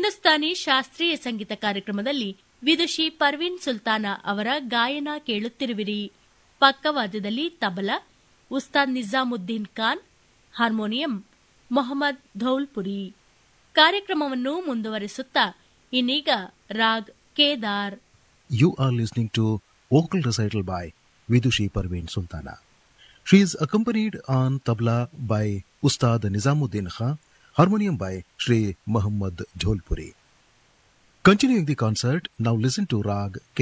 ಹಿಂದೂಸ್ತಾನಿ ಶಾಸ್ತ್ರೀಯ ಸಂಗೀತ ಕಾರ್ಯಕ್ರಮದಲ್ಲಿ ವಿದುಷಿ ಪರ್ವೀನ್ ಸುಲ್ತಾನ ಅವರ ಗಾಯನ ಕೇಳುತ್ತಿರುವಿರಿ ಪಕ್ಕವಾದ್ಯದಲ್ಲಿ ತಬಲಾ ಉಸ್ತಾದ್ ನಿಜಾಮುದ್ದೀನ್ ಖಾನ್ ಹಾರ್ಮೋನಿಯಂ ಮೊಹಮ್ಮದ್ ಧೌಲ್ಪುರಿ ಕಾರ್ಯಕ್ರಮವನ್ನು ಮುಂದುವರಿಸುತ್ತಾ ಇನ್ನೀಗ raag Kedar You are listening to vocal recital by Vidushi Parveen Sultana. She is accompanied on tabla by Ustad Nizamuddin Khan, harmonium by Sri Muhammad Jholpuri. Continuing the concert, now listen to Rag